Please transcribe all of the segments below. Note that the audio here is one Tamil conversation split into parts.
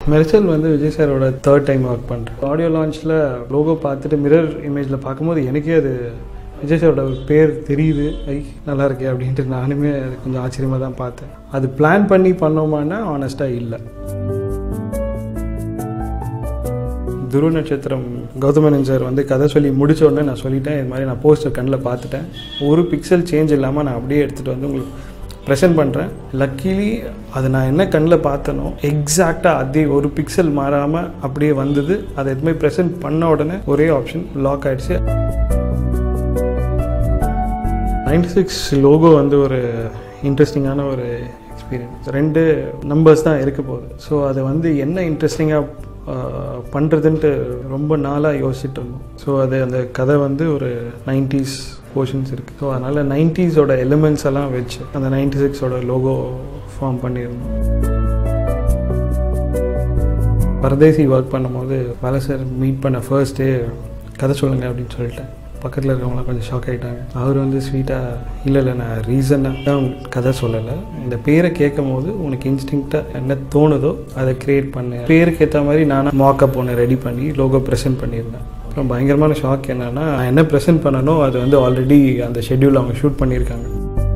மெர்சல் வந்து விஜய் சாரோட தேர்ட் டைம் ஒர்க் பண்ணுறேன் ஆடியோ லான்ச்சில் லோகோ பார்த்துட்டு மிரர் இமேஜில் பார்க்கும்போது எனக்கே அது விஜய் சாரோட பேர் தெரியுது ஐ நல்லா இருக்கே அப்படின்ட்டு நானுமே அது கொஞ்சம் ஆச்சரியமாக தான் பார்த்தேன் அது பிளான் பண்ணி பண்ணோமான்னா ஆனஸ்ட்டாக இல்லை துருவ நட்சத்திரம் கௌதமனன் சார் வந்து கதை சொல்லி முடிச்ச உடனே நான் சொல்லிட்டேன் இது மாதிரி நான் போஸ்டர் கண்ணில் பார்த்துட்டேன் ஒரு பிக்சல் சேஞ்ச் இல்லாமல் நான் அப்படியே எடுத்துகிட்டு வந்து உங்களுக்கு ப்ரெசென்ட் பண்ணுறேன் லக்கிலி அது நான் என்ன கண்ணில் பார்த்தனோ எக்ஸாக்டாக அதே ஒரு பிக்சல் மாறாமல் அப்படியே வந்தது அதை எதுவுமே ப்ரெசென்ட் பண்ண உடனே ஒரே ஆப்ஷன் லாக் ஆயிடுச்சு நைன்டி சிக்ஸ் லோகோ வந்து ஒரு இன்ட்ரெஸ்டிங்கான ஒரு எக்ஸ்பீரியன்ஸ் ரெண்டு நம்பர்ஸ் தான் இருக்க போகுது ஸோ அதை வந்து என்ன இன்ட்ரெஸ்டிங்காக பண்ணுறதுன்ட்டு ரொம்ப நாளாக யோசிச்சுட்டு இருந்தோம் ஸோ அது அந்த கதை வந்து ஒரு நைன்டிஸ் போர்ஷன்ஸ் இருக்குது ஸோ அதனால் நைன்டிஸோட எலிமெண்ட்ஸ் எல்லாம் வச்சு அந்த நைன்டி சிக்ஸோட லோகோ ஃபார்ம் பண்ணியிருந்தோம் பரதேசி ஒர்க் பண்ணும்போது வேலை சார் மீட் பண்ண ஃபர்ஸ்ட் டே கதை சொல்லுங்கள் அப்படின்னு சொல்லிட்டேன் பக்கத்தில் இருக்கவங்களாம் கொஞ்சம் ஷாக் ஆகிட்டாங்க அவர் வந்து ஸ்வீட்டாக இல்லை இல்லை நான் ரீசனாக தான் கதை சொல்லலை இந்த பேரை கேட்கும் போது உனக்கு இன்ஸ்டிங்க்டாக என்ன தோணுதோ அதை க்ரியேட் பண்ணு பேருக்கு ஏற்ற மாதிரி நானும் மாக்கப் ஒன்று ரெடி பண்ணி லோகோ ப்ரெசென்ட் பண்ணியிருந்தேன் அப்புறம் பயங்கரமான ஷாக் என்னென்னா நான் என்ன ப்ரெசென்ட் பண்ணனோ அது வந்து ஆல்ரெடி அந்த ஷெட்யூல் அவங்க ஷூட் பண்ணியிருக்காங்க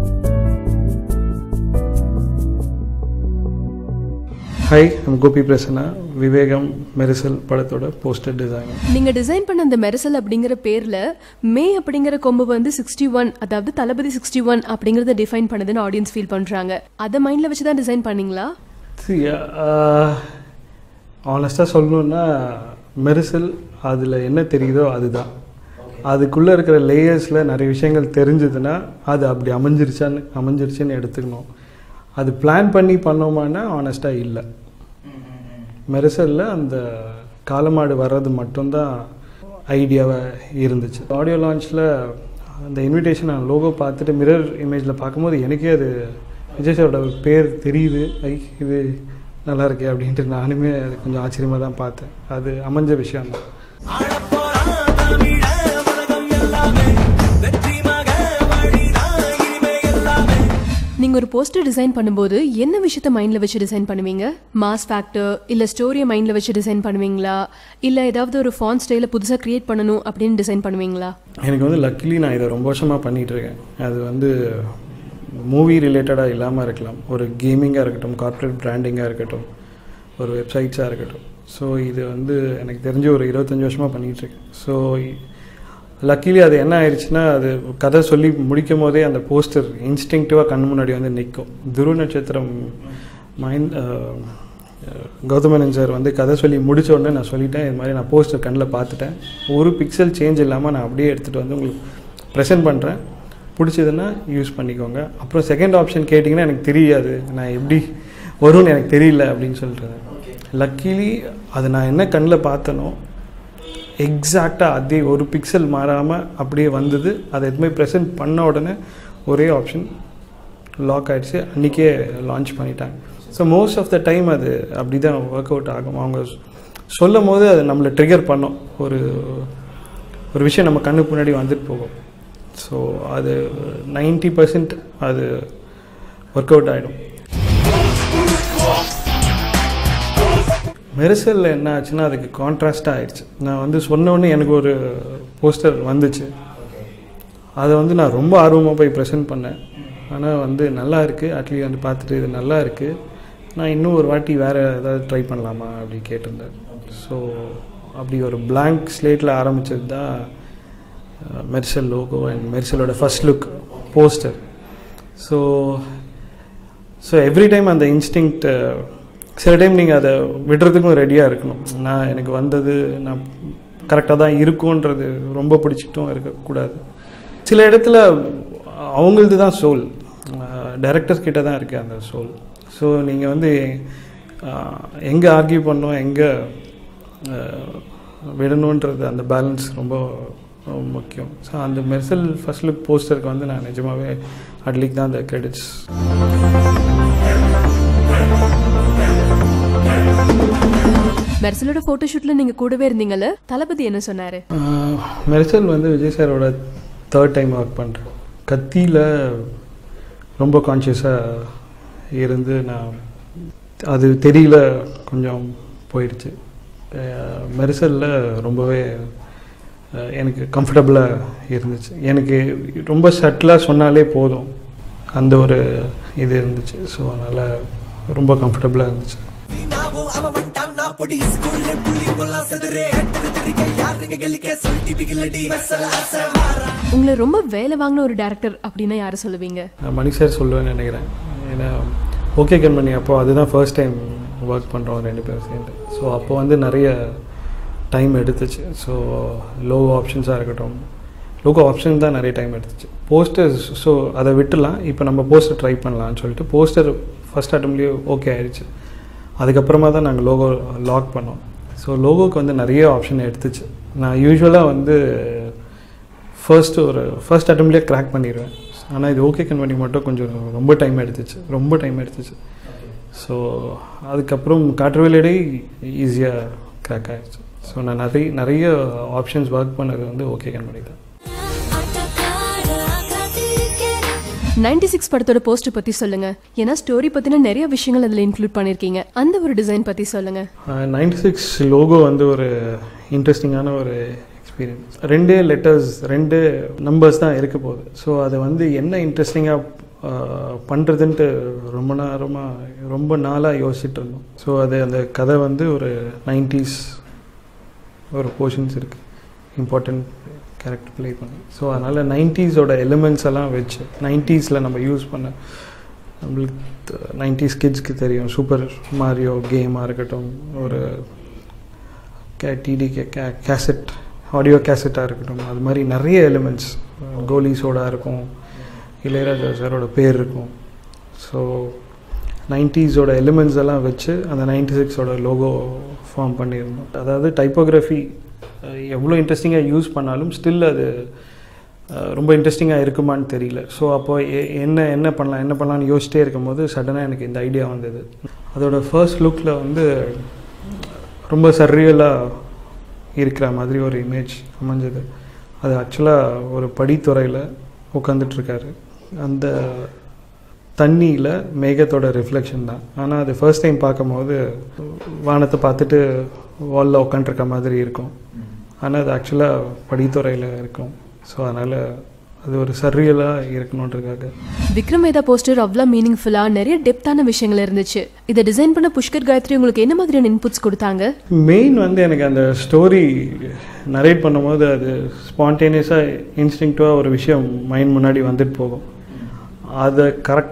ஹை நம்ம கோபி பிரசன்னா விவேகம் மெரிசல் படத்தோட போஸ்டர் டிசைன் நீங்க டிசைன் பண்ண அந்த மெரசல் அப்படிங்கிற பேர்ல மே அப்படிங்கிற கொம்பு வந்து சிக்ஸ்டி ஒன் அதாவது தளபதி சிக்ஸ்டி ஒன் அப்படிங்கறத டிஃபைன் பண்ணுதுன்னு ஆடியன்ஸ் ஃபீல் பண்றாங்க அதை மைண்ட்ல வச்சு தான் டிசைன் பண்ணீங்களா ஆனஸ்ட்டாக சொல்லணுன்னா மெரிசல் அதில் என்ன தெரியுதோ அதுதான் அதுக்குள்ளே இருக்கிற லேயர்ஸில் நிறைய விஷயங்கள் தெரிஞ்சதுன்னா அது அப்படி அமைஞ்சிருச்சான்னு அமைஞ்சிருச்சுன்னு எடுத்துக்கணும் அது பிளான் பண்ணி பண்ணோமான்னா ஆனஸ்ட்டாக இல்லை மெரிசலில் அந்த காலமாடு வர்றது மட்டும்தான் ஐடியாவாக இருந்துச்சு ஆடியோ லான்ச்சில் அந்த இன்விடேஷன் நான் லோகோ பார்த்துட்டு மிரர் இமேஜில் பார்க்கும்போது எனக்கே அது விஜய் சாரோட பேர் தெரியுது ஐ இது நல்லா இருக்கே அப்படின்ட்டு நானுமே அது கொஞ்சம் ஆச்சரியமாக தான் பார்த்தேன் அது அமைஞ்ச விஷயம் தான் நீங்க ஒரு போஸ்டர் டிசைன் பண்ணும்போது என்ன விஷயத்த மைண்ட்ல வச்சு டிசைன் பண்ணுவீங்க மாஸ் ஃபேக்டர் இல்ல ஸ்டோரியை மைண்ட்ல வச்சு டிசைன் பண்ணுவீங்களா இல்ல ஏதாவது ஒரு ஃபான் ஸ்டைல புதுசா கிரியேட் பண்ணணும் அப்படின்னு டிசைன் பண்ணுவீங்களா எனக்கு வந்து லக்கிலி நான் இதை ரொம்ப வருஷமாக பண்ணிகிட்டு இருக்கேன் அது வந்து மூவி ரிலேட்டடாக இல்லாமல் இருக்கலாம் ஒரு கேமிங்காக இருக்கட்டும் கார்ப்பரேட் பிராண்டிங்காக இருக்கட்டும் ஒரு வெப்சைட்ஸாக இருக்கட்டும் ஸோ இது வந்து எனக்கு தெரிஞ்ச ஒரு இருபத்தஞ்சி வருஷமாக பண்ணிகிட்டு இருக்கேன் ஸோ லக்கிலி அது என்ன ஆயிடுச்சுன்னா அது கதை சொல்லி முடிக்கும் போதே அந்த போஸ்டர் இன்ஸ்டிங்டிவாக கண் முன்னாடி வந்து நிற்கும் துருவ நட்சத்திரம் மைண்ட் கௌதமனன் சார் வந்து கதை சொல்லி முடிச்ச உடனே நான் சொல்லிட்டேன் இது மாதிரி நான் போஸ்டர் கண்ணில் பார்த்துட்டேன் ஒரு பிக்சல் சேஞ்ச் இல்லாமல் நான் அப்படியே எடுத்துகிட்டு வந்து உங்களுக்கு ப்ரெசென்ட் பண்ணுறேன் பிடிச்சதுன்னா யூஸ் பண்ணிக்கோங்க அப்புறம் செகண்ட் ஆப்ஷன் கேட்டிங்கன்னா எனக்கு தெரியாது நான் எப்படி வரும்னு எனக்கு தெரியல அப்படின்னு சொல்லிட்டு லக்கிலி அது நான் என்ன கண்ணில் பார்த்தனோ எக்ஸாக்டாக அதே ஒரு பிக்சல் மாறாமல் அப்படியே வந்தது அதை எதுவுமே ப்ரெசென்ட் பண்ண உடனே ஒரே ஆப்ஷன் லாக் ஆகிடுச்சு அன்றைக்கே லான்ச் பண்ணிட்டாங்க so most of the time அது அப்படி தான் ஒர்க் அவுட் ஆகும் அவங்க சொல்லும் போது அது நம்மளை ட்ரிகர் பண்ணோம் ஒரு ஒரு விஷயம் நம்ம கண்ணுக்கு முன்னாடி வந்துட்டு போகும் ஸோ அது நைன்ட்டி பர்சன்ட் அது ஒர்க் அவுட் ஆகிடும் மெரிசலில் என்ன ஆச்சுன்னா அதுக்கு கான்ட்ராஸ்டாக ஆயிடுச்சு நான் வந்து சொன்ன உடனே எனக்கு ஒரு போஸ்டர் வந்துச்சு அதை வந்து நான் ரொம்ப ஆர்வமாக போய் ப்ரெசென்ட் பண்ணேன் ஆனால் வந்து நல்லா இருக்குது அட்லீஸ்ட் வந்து பார்த்துட்டு இது நல்லா இருக்குது நான் இன்னும் ஒரு வாட்டி வேறு ஏதாவது ட்ரை பண்ணலாமா அப்படி கேட்டிருந்தேன் ஸோ அப்படி ஒரு பிளாங்க் ஸ்லேட்டில் ஆரம்பித்தது தான் மெர்சல் லோகோ அண்ட் மெர்சலோட first look poster so so every time அந்த இன்ஸ்டிங்க்ட் சில டைம் நீங்கள் அதை விடுறதுக்கும் ரெடியாக இருக்கணும் நான் எனக்கு வந்தது நான் கரெக்டாக தான் இருக்கும்ன்றது ரொம்ப பிடிச்சிட்டும் இருக்கக்கூடாது சில இடத்துல அவங்களது தான் சோல் டைரக்டர்ஸ் கிட்ட தான் இருக்குது அந்த சோல் ஸோ நீங்கள் வந்து எங்கே ஆர்கியூ பண்ணோம் எங்கே விடணுன்றது அந்த பேலன்ஸ் ரொம்ப முக்கியம் ஸோ அந்த மெர்சல் ஃபர்ஸ்ட் லுக் போஸ்டருக்கு வந்து நான் நிஜமாகவே அட்லிக் தான் அந்த கிரெடிட்ஸ் மெர்சலோட போட்டோ ஷூட்ல நீங்க கூடவே இருந்தீங்கல்ல தளபதி என்ன சொன்னாரு மெர்சல் வந்து விஜய் சாரோட தேர்ட் டைம் ஒர்க் பண்ணுறேன் கத்தியில் ரொம்ப கான்ஷியஸாக இருந்து நான் அது தெரியல கொஞ்சம் போயிடுச்சு மெரிசலில் ரொம்பவே அஹ், எனக்கு கம்ஃபர்டபுளாக இருந்துச்சு எனக்கு ரொம்ப சட்டிலாக சொன்னாலே போதும் அந்த ஒரு இது இருந்துச்சு ஸோ அதனால் ரொம்ப கம்ஃபர்டபுளாக இருந்துச்சு நாவும் அவன் வந்துட்டான் நான் பொடி ஸ்கூல்ல புள்ளி கொல்லாம் செதுரே எட்டு திரிக்க யாருங்க கெலிக்க சொல்லிட்டு பிகிலடி வெசல ஆசை மாறா உங்களை ரொம்ப வேலை வாங்கின ஒரு டேரக்டர் அப்படின்னா யாரை சொல்லுவீங்க நான் மணி சார் சொல்லுவேன்னு நினைக்கிறேன் ஏன்னா ஓகே கம்பெனி அப்போ அதுதான் ஃபர்ஸ்ட் டைம் ஒர்க் பண்ணுறோம் ரெண்டு பேரும் சேர்ந்து ஸோ அப்போ வந்து நிறைய டைம் எடுத்துச்சு ஸோ லோகோ ஆப்ஷன்ஸாக இருக்கட்டும் லோகோ ஆப்ஷன் தான் நிறைய டைம் எடுத்துச்சு போஸ்டர்ஸ் ஸோ அதை விட்டுலாம் இப்போ நம்ம போஸ்டர் ட்ரை பண்ணலாம்னு சொல்லிட்டு போஸ்டர் ஃபஸ்ட் அட்டம்லேயே ஓகே ஆயிடுச்சு அதுக்கப்புறமா தான் நாங்கள் லோகோ லாக் பண்ணோம் ஸோ லோகோக்கு வந்து நிறைய ஆப்ஷன் எடுத்துச்சு நான் யூஸ்வலாக வந்து ஃபர்ஸ்ட் ஒரு ஃபர்ஸ்ட் அட்டம்ப்ட்லேயே கிராக் பண்ணிடுவேன் ஆனால் இது ஓகே கம்பெனி மட்டும் கொஞ்சம் ரொம்ப டைம் எடுத்துச்சு ரொம்ப டைம் எடுத்துச்சு ஸோ அதுக்கப்புறம் காற்றுவேலடை ஈஸியாக கிராக் ஆயிடுச்சு ஸோ நான் நிறைய நிறைய ஆப்ஷன்ஸ் ஒர்க் பண்ணது வந்து ஓகே கம்பெனி தான் நைன்டி சிக்ஸ் படத்தோட போஸ்டர் பத்தி சொல்லுங்க ஏன்னா ஸ்டோரி பத்தின நிறைய விஷயங்கள் அதுல இன்க்ளூட் பண்ணிருக்கீங்க அந்த ஒரு டிசைன் பத்தி சொல்லுங்க நைன்டி சிக்ஸ் லோகோ வந்து ஒரு இன்ட்ரெஸ்டிங்கான ஒரு எக்ஸ்பீரியன்ஸ் ரெண்டே லெட்டர்ஸ் ரெண்டு நம்பர்ஸ் தான் இருக்க போகுது ஸோ அதை வந்து என்ன இன்ட்ரெஸ்டிங்காக பண்ணுறதுன்ட்டு ரொம்ப நேரமாக ரொம்ப நாளாக யோசிச்சுட்டு இருந்தோம் ஸோ அது அந்த கதை வந்து ஒரு நைன்டிஸ் ஒரு போர்ஷன்ஸ் இருக்குது இம்பார்ட்டண்ட் கேரக்டர் ப்ளே பண்ணி ஸோ அதனால் நைன்ட்டீஸோட எலிமெண்ட்ஸ் எல்லாம் வச்சு நைன்ட்டீஸில் நம்ம யூஸ் பண்ண நம்மளுக்கு நைன்டிஸ் கிட்ஸ்க்கு தெரியும் சூப்பர் மாரியோ கேமாக இருக்கட்டும் ஒரு K DD K cassette audio கேசட்டாக இருக்கட்டும் அது மாதிரி நிறைய எலிமெண்ட்ஸ் கோலிஸோட இருக்கும் இளையராஜா சாரோட பேர் இருக்கும் ஸோ நைன்ட்டீஸோட எலிமெண்ட்ஸ் எல்லாம் வச்சு அந்த நைன்டி சிக்ஸோட லோகோ ஃபார்ம் பண்ணியிருந்தோம் அதாவது டைப்போகிராஃபி எவ்வளோ இன்ட்ரெஸ்டிங்காக யூஸ் பண்ணாலும் ஸ்டில் அது அஹ், ரொம்ப இன்ட்ரெஸ்டிங்காக இருக்குமான்னு தெரியல ஸோ அப்போ எ- என்ன என்ன பண்ணலாம் என்ன பண்ணலாம்னு யோசிச்சிட்டே இருக்கும்போது சடனாக எனக்கு இந்த ஐடியா வந்தது அதோட ஃபர்ஸ்ட் லுக்கில் வந்து ரொம்ப சர்ரியலாக இருக்கிற மாதிரி ஒரு இமேஜ் அமைஞ்சது அது ஆக்சுவலாக ஒரு படித்துறையில் உட்காந்துட்ருக்காரு அந்த தண்ணியில் மேகத்தோட ரிஃப்ளெக்ஷன் தான் ஆனால் அது ஃபர்ஸ்ட் டைம் பார்க்கும்போது வானத்தை பார்த்துட்டு வாலில் உட்காந்துருக்க மாதிரி இருக்கும் ஆனால் அது ஆக்சுவலாக படித்துறையில் இருக்கும் ஸோ அதனால் அது ஒரு சர்ரியலாக இருக்கணுன்றதுக்காக விக்ரம் வேதா போஸ்டர் அவ்வளோ மீனிங்ஃபுல்லா நிறைய டெப்த்தான விஷயங்கள் இருந்துச்சு இதை டிசைன் பண்ண புஷ்கர் காயத்ரி உங்களுக்கு என்ன மாதிரியான இன்புட்ஸ் கொடுத்தாங்க மெயின் வந்து எனக்கு அந்த ஸ்டோரி நரேட் பண்ணும்போது அது ஸ்பான்டேனியஸாக இன்ஸ்டிங்க்டிவாக ஒரு விஷயம் மைண்ட் முன்னாடி வந்துட்டு போகும் அதை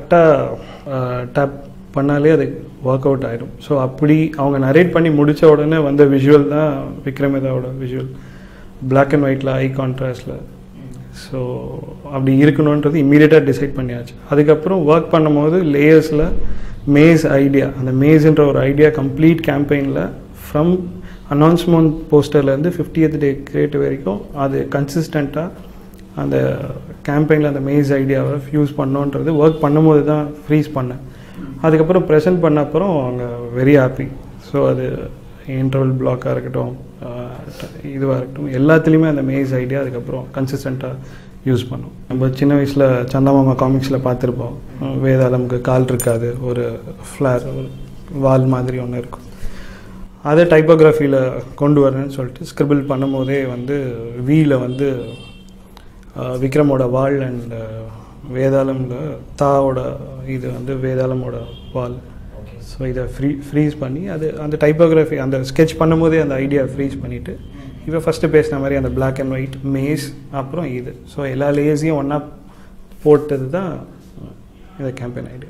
கரெக்டாக டேப் பண்ணாலே அது ஒர்க் அவுட் ஆகிடும் ஸோ அப்படி அவங்க நரேட் பண்ணி முடித்த உடனே வந்த விஷுவல் தான் விக்ரமேதாவோட விஷுவல் Black அண்ட் ஒயிட்டில் ஐ கான்ட்ராஸ்டில் ஸோ அப்படி இருக்கணுன்றது இம்மீடியட்டாக டிசைட் பண்ணியாச்சு அதுக்கப்புறம் ஒர்க் பண்ணும்போது லேயர்ஸில் மேஸ் ஐடியா அந்த மேஸ்ன்ற ஒரு ஐடியா கம்ப்ளீட் கேம்பெயினில் ஃப்ரம் அனௌன்ஸ்மெண்ட் போஸ்டர்லேருந்து ஃபிஃப்டியத் டே கிரியேட் வரைக்கும் அது கன்சிஸ்டண்ட்டாக அந்த கேம்பெயினில் அந்த மேஸ் ஐடியாவை யூஸ் பண்ணோன்றது ஒர்க் பண்ணும்போது தான் ஃப்ரீஸ் பண்ணேன் அதுக்கப்புறம் ப்ரெசென்ட் பண்ண அப்புறம் அவங்க வெரி ஹாப்பி ஸோ அது இன்டர்வல் பிளாக்காக இருக்கட்டும் இதுவாக இருக்கட்டும் எல்லாத்துலேயுமே அந்த மேஸ் ஐடியா அதுக்கப்புறம் கன்சிஸ்டண்ட்டாக யூஸ் பண்ணோம் நம்ம சின்ன வயசில் சந்தமாமா காமிக்ஸில் பார்த்துருப்போம் அஹ் வேதாளமுக்கு கால் இருக்காது ஒரு ஃப்ளார் ஒரு வால் மாதிரி ஒன்று இருக்கும் அதை டைப்போகிராஃபியில் கொண்டு வரேன்னு சொல்லிட்டு ஸ்கிரிபிள் பண்ணும்போதே வந்து வீல வந்து அஹ், விக்ரமோட வால் அண்ட் வேதாளம்ல தாவோட இது வந்து வேதாளமோட வால் ஸோ இதை ஃப்ரீ ஃப்ரீஸ் பண்ணி அது அந்த டைப்போகிராஃபி அந்த ஸ்கெட்ச் பண்ணும்போதே அந்த ஐடியா ஃப்ரீஸ் பண்ணிவிட்டு இப்போ ஃபஸ்ட்டு பேசின மாதிரி அந்த Black அண்ட் ஒயிட் மேஸ் அப்புறம் இது ஸோ எல்லா லேஸையும் ஒன்றா போட்டது தான் இந்த கேம்பெயின் ஐடியா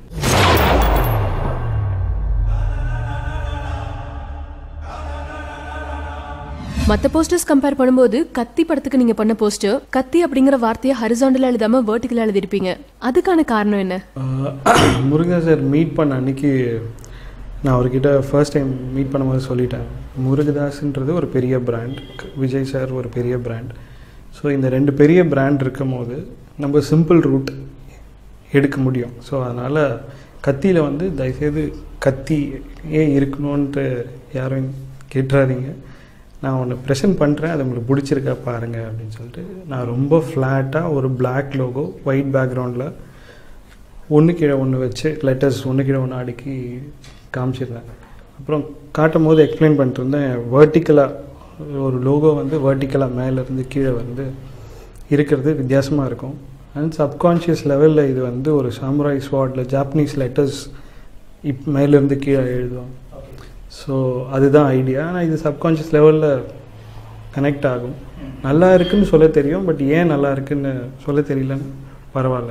மற்ற போஸ்டர்ஸ் கம்பேர் பண்ணும்போது கத்தி படத்துக்கு நீங்க பண்ண போஸ்டர் கத்தி அப்படிங்கிற வார்த்தையை ஹரிசாண்டலா எழுதாம வேர்ட்டிக்கலா எழுதிருப்பீங்க அதுக்கான காரணம் என்ன ஆஹ் முருகா சார் மீட் பண்ண அன்னைக்கு நான் அவர்கிட்ட ஃபர்ஸ்ட் டைம் மீட் பண்ணும்போது சொல்லிட்டேன் முருகதாஸ்ன்றது ஒரு பெரிய பிராண்ட் விஜய் சார் ஒரு பெரிய பிராண்ட் ஸோ இந்த ரெண்டு பெரிய பிராண்ட் இருக்கும் போது நம்ம சிம்பிள் ரூட் எடுக்க முடியும் ஸோ அதனால் கத்தியில் வந்து தயவுசெய்து கத்தி ஏன் இருக்கணுன்ட்டு யாரும் கேட்டுறாதீங்க நான் ஒன்று ப்ரெசென்ட் பண்ணுறேன் அது உங்களுக்கு பிடிச்சிருக்கா பாருங்கள் அப்படின்னு சொல்லிட்டு நான் ரொம்ப ஃப்ளாட்டாக ஒரு Black லோகோ ஒயிட் பேக்ரவுண்டில் ஒன்று கீழே ஒன்று வச்சு லெட்டர்ஸ் ஒன்று கீழே ஒன்று அடுக்கி காமிச்சிருந்தேன் அப்புறம் காட்டும் போது எக்ஸ்பிளைன் பண்ணிட்டு இருந்தேன் வேர்ட்டிக்கலாக ஒரு லோகோ வந்து வேர்ட்டிக்கலாக மேலேருந்து கீழே வந்து இருக்கிறது வித்தியாசமாக இருக்கும் அண்ட் சப்கான்ஷியஸ் லெவலில் இது வந்து ஒரு சாமுராய் ஸ்வார்டில் ஜாப்பனீஸ் லெட்டர்ஸ் இப் மேலேருந்து கீழே எழுதுவோம் ஸோ அதுதான் ஐடியா ஆனால் இது சப்கான்ஷியஸ் லெவலில் கனெக்ட் ஆகும் நல்லா இருக்குன்னு சொல்ல தெரியும் பட் ஏன் நல்லா இருக்குன்னு சொல்ல தெரியலன்னு பரவாயில்ல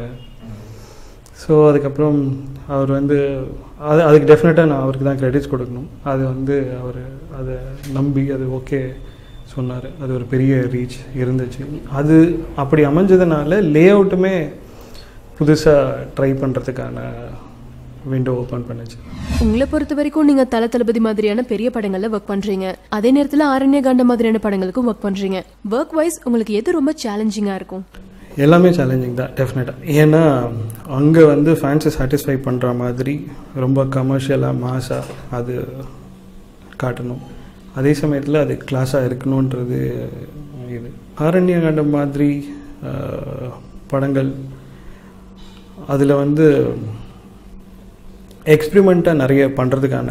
ஸோ அதுக்கப்புறம் அவர் வந்து அது அதுக்கு டெஃபினட்டாக நான் அவருக்கு தான் கிரெடிட்ஸ் கொடுக்கணும் அது வந்து அவர் அதை நம்பி அது ஓகே சொன்னார் அது ஒரு பெரிய ரீச் இருந்துச்சு அது அப்படி அமைஞ்சதுனால லே அவுட்டுமே புதுசாக ட்ரை பண்ணுறதுக்கான விண்டோ ஓப்பன் பண்ணுச்சு உங்களை பொறுத்த வரைக்கும் நீங்க தல தளபதி மாதிரியான பெரிய படங்கள்ல ஒர்க் பண்றீங்க அதே நேரத்துல ஆரண்ய காண்ட மாதிரியான படங்களுக்கும் ஒர்க் பண்றீங்க ஒர்க் வைஸ் உங்களுக்கு எது ரொம்ப சேலஞ்சிங்கா இருக்கும் எல்லாமே சேலஞ்சிங் தான் டெஃபினட்டாக ஏன்னா அங்கே வந்து ஃபேன்ஸை சாட்டிஸ்ஃபை பண்ணுற மாதிரி ரொம்ப கமர்ஷியலாக மாஸாக அது காட்டணும் அதே சமயத்தில் அது கிளாஸாக இருக்கணுன்றது இது ஆரண்ய காண்டம் மாதிரி ஆஹ், படங்கள் அதில் வந்து எக்ஸ்பிரிமெண்ட்டாக நிறைய பண்ணுறதுக்கான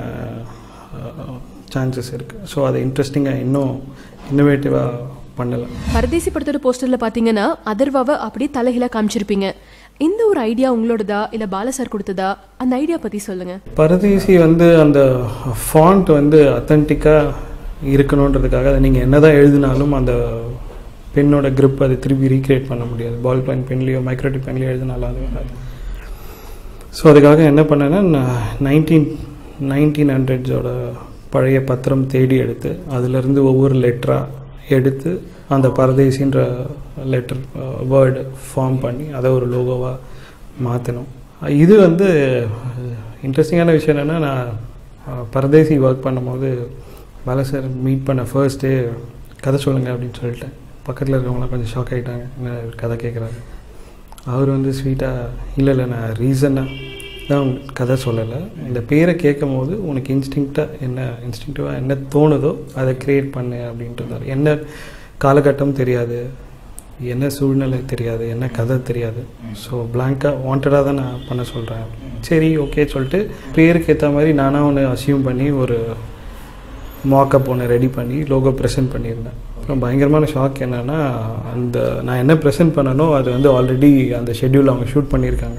சான்சஸ் இருக்குது ஸோ அதை இன்ட்ரெஸ்டிங்காக இன்னும் இன்னோவேட்டிவாக பண்ணலாம் பரதேசி படத்தோட போஸ்டர்ல பாத்தீங்கன்னா அதர்வாவை அப்படியே தலைகீழா காமிச்சிருப்பீங்க இந்த ஒரு ஐடியா உங்களோடதா இல்ல பால சார் கொடுத்ததா அந்த ஐடியா பத்தி சொல்லுங்க பரதேசி வந்து அந்த ஃபாண்ட் வந்து அத்தன்டிக்காக இருக்கணுன்றதுக்காக அதை நீங்கள் என்ன தான் எழுதினாலும் அந்த பெண்ணோட grip அதை திருப்பி ரீக்ரியேட் பண்ண முடியாது பால் பென் பென்லேயோ மைக்ரோட்டிக் பென்லேயோ எழுதினாலும் அது வராது ஸோ அதுக்காக என்ன பண்ணேன்னா நைன்டீன் நைன்டீன் ஹண்ட்ரட்ஸோட பழைய பத்திரம் தேடி எடுத்து அதிலிருந்து ஒவ்வொரு லெட்டராக எடுத்து அந்த பரதேசின்ற லெட்டர் வேர்டு ஃபார்ம் பண்ணி அதை ஒரு லோகோவாக மாற்றணும் இது வந்து இன்ட்ரெஸ்டிங்கான விஷயம் என்னென்னா நான் அஹ், பரதேசி ஒர்க் பண்ணும்போது பால சார் மீட் பண்ண ஃபர்ஸ்ட் டே கதை சொல்லுங்கள் அப்படின்னு சொல்லிட்டேன் பக்கத்தில் இருக்கவங்களாம் கொஞ்சம் ஷாக் ஆகிட்டாங்க என்ன இவர் கதை கேட்குறாரு அவர் வந்து ஸ்வீட்டாக இல்லை இல்லை நான் ரீசனாக தான் கதை சொல்லலை இந்த பேரை கேட்கும் போது உனக்கு இன்ஸ்டிங்க்டாக என்ன இன்ஸ்டிங்க்டிவாக என்ன தோணுதோ அதை க்ரியேட் பண்ணு அப்படின்ட்டு என்ன காலகட்டம் தெரியாது என்ன சூழ்நிலை தெரியாது என்ன கதை தெரியாது ஸோ பிளாங்காக வாண்டடாக தான் நான் பண்ண சொல்கிறேன் சரி ஓகே சொல்லிட்டு பேருக்கு ஏற்ற மாதிரி நானாக ஒன்று அசியூம் பண்ணி ஒரு மாக்கப் ஒன்று ரெடி பண்ணி லோகோ ப்ரெசென்ட் பண்ணியிருந்தேன் அப்புறம் பயங்கரமான ஷாக் என்னென்னா அந்த நான் என்ன ப்ரெசென்ட் பண்ணனோ அது வந்து ஆல்ரெடி அந்த ஷெட்யூல் அவங்க ஷூட் பண்ணியிருக்காங்க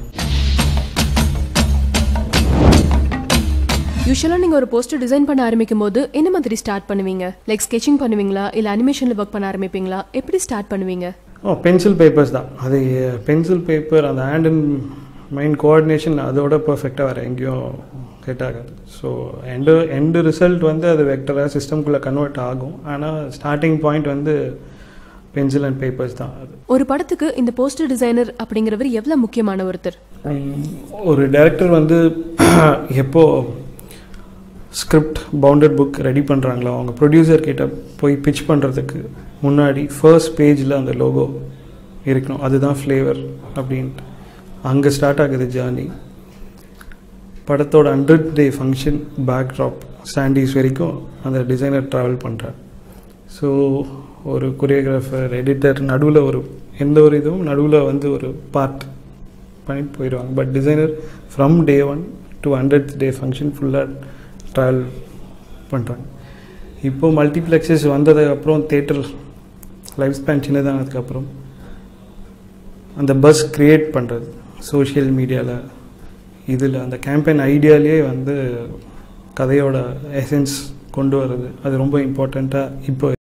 யூஸ்வலாக நீங்கள் ஒரு போஸ்டர் டிசைன் பண்ண ஆரம்பிக்கும் போது என்ன மாதிரி ஸ்டார்ட் பண்ணுவீங்க லைக் ஸ்கெச்சிங் பண்ணுவீங்களா இல்லை அனிமேஷனில் ஒர்க் பண்ண ஆரம்பிப்பீங்களா எப்படி ஸ்டார்ட் பண்ணுவீங்க ஓ பென்சில் பேப்பர்ஸ் தான் அது பென்சில் பேப்பர் அந்த ஹேண்ட் அண்ட் மைண்ட் கோஆர்டினேஷன் அதோட பர்ஃபெக்டாக வேறு எங்கேயும் செட் ஆகாது ஸோ எண்டு எண்டு ரிசல்ட் வந்து அது வெக்டராக சிஸ்டம்குள்ளே கன்வெர்ட் ஆகும் ஆனால் ஸ்டார்டிங் பாயிண்ட் வந்து பென்சில் அண்ட் பேப்பர்ஸ் தான் அது ஒரு படத்துக்கு இந்த போஸ்டர் டிசைனர் அப்படிங்கிறவர் எவ்வளோ முக்கியமான ஒருத்தர் உம், ஒரு டைரக்டர் வந்து எப்போ ஸ்கிரிப்ட் பவுண்டட் புக் ரெடி பண்ணுறாங்களோ அவங்க ப்ரொடியூசர் கிட்ட போய் பிச் பண்ணுறதுக்கு முன்னாடி ஃபர்ஸ்ட் பேஜில் அந்த லோகோ இருக்கணும் அதுதான் ஃப்ளேவர் அப்படின்ட்டு அங்கே ஸ்டார்ட் ஆகுது ஜேர்னி படத்தோட ஹண்ட்ரட் டே ஃபங்க்ஷன் பேக்ட்ராப் சாண்டீஸ் வரைக்கும் அந்த டிசைனர் ட்ராவல் பண்ணுறார் ஸோ ஒரு கொரியோகிராஃபர் எடிட்டர் நடுவில் ஒரு எந்த ஒரு இதுவும் நடுவில் வந்து ஒரு பார்ட் பண்ணிட்டு போயிடுவாங்க but designer from day one to hundred day function ஃபுல்லாக ட்ராவல் பண்ணுறாங்க இப்போ மல்டிப்ளெக்ஸஸ் வந்ததுக்கப்புறம் தேட்டர் லைஃப் ஸ்பேன் சின்னதானதுக்கப்புறம் அந்த பஸ் க்ரியேட் பண்ணுறது சோஷியல் மீடியாவில் இதில் அந்த கேம்பெயின் ஐடியாலேயே வந்து கதையோட எசன்ஸ் கொண்டு வர்றது அது ரொம்ப இம்பார்ட்டண்ட்டாக இப்போ